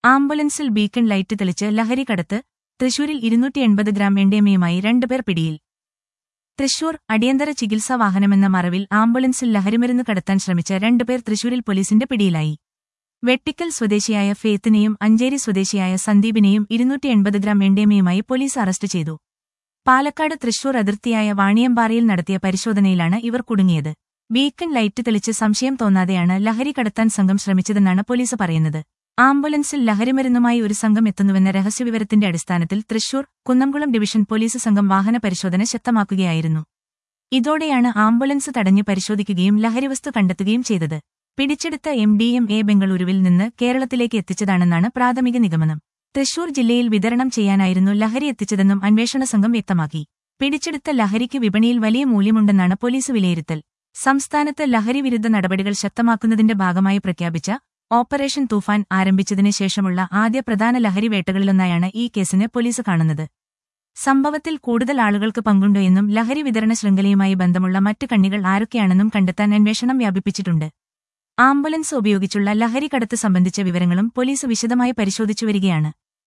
ആംബുലൻസിൽ beacon light തെളിച്ച് ലഹരി കടത്ത് തൃശൂരിൽ ഇരുന്നൂറ്റി എൺപത് ഗ്രാം എൻഡേമയുമായി രണ്ടുപേർ പിടിയിൽ തൃശൂർ അടിയന്തര ചികിത്സാ വാഹനമെന്ന മറവിൽ ആംബുലൻസിൽ ലഹരിമരുന്ന് കടത്താൻ ശ്രമിച്ച രണ്ടുപേർ തൃശൂരിൽ പോലീസിന്റെ പിടിയിലായി വെട്ടിക്കൽ സ്വദേശിയായ ഫേത്തിനെയും അഞ്ചേരി സ്വദേശിയായ സന്ദീപിനെയും ഇരുന്നൂറ്റി എൺപത് ഗ്രാം എൻഡേമയുമായി പോലീസ് അറസ്റ്റ് ചെയ്തു പാലക്കാട് തൃശൂർ അതിർത്തിയായ വാണിയമ്പാറയിൽ നടത്തിയ പരിശോധനയിലാണ് ഇവർ കുടുങ്ങിയത് ബീക്കൺ ലൈറ്റ് തെളിച്ച് സംശയം തോന്നാതെയാണ് ലഹരി കടത്താൻ സംഘം ശ്രമിച്ചതെന്നാണ് പോലീസ് പറയുന്നത് ആംബുലൻസിൽ ലഹരിമരുന്നുമായി ഒരു സംഘം എത്തുന്നുവെന്ന രഹസ്യവിവരത്തിന്റെ അടിസ്ഥാനത്തിൽ തൃശൂർ കുന്നംകുളം ഡിവിഷൻ പോലീസ് സംഘം വാഹന പരിശോധന ശക്തമാക്കുകയായിരുന്നു ഇതോടെയാണ് ആംബുലൻസ് തടഞ്ഞ് പരിശോധിക്കുകയും ലഹരിവസ്തു കണ്ടെത്തുകയും ചെയ്തത് പിടിച്ചെടുത്ത എം ഡി എം എ ബംഗളൂരുവിൽ നിന്ന് കേരളത്തിലേക്ക് എത്തിച്ചതാണെന്നാണ് പ്രാഥമിക നിഗമനം തൃശൂർ ജില്ലയിൽ വിതരണം ചെയ്യാനായിരുന്നു ലഹരി എത്തിച്ചതെന്നും അന്വേഷണ സംഘം വ്യക്തമാക്കി പിടിച്ചെടുത്ത ലഹരിക്ക് വിപണിയിൽ വലിയ മൂല്യമുണ്ടെന്നാണ് പോലീസ് വിലയിരുത്തൽ സംസ്ഥാനത്ത് ലഹരി വിരുദ്ധ നടപടികൾ ശക്തമാക്കുന്നതിന്റെ ഭാഗമായി പ്രഖ്യാപിച്ച ഓപ്പറേഷൻ തൂഫാൻ ആരംഭിച്ചതിന് ശേഷമുള്ള ആദ്യ പ്രധാന ലഹരി വേട്ടകളിലൊന്നായാണ് ഈ കേസിന് പോലീസ് കാണുന്നത് സംഭവത്തിൽ കൂടുതൽ ആളുകൾക്ക് പങ്കുണ്ടോ എന്നും ലഹരി വിതരണ ശൃംഖലയുമായി ബന്ധമുള്ള മറ്റ് കണ്ണികൾ ആരൊക്കെയാണെന്നും കണ്ടെത്താൻ അന്വേഷണം വ്യാപിപ്പിച്ചിട്ടുണ്ട് ആംബുലൻസ് ഉപയോഗിച്ചുള്ള ലഹരി കടത്ത് സംബന്ധിച്ച വിവരങ്ങളും പോലീസ് വിശദമായി പരിശോധിച്ചുവരികയാണ്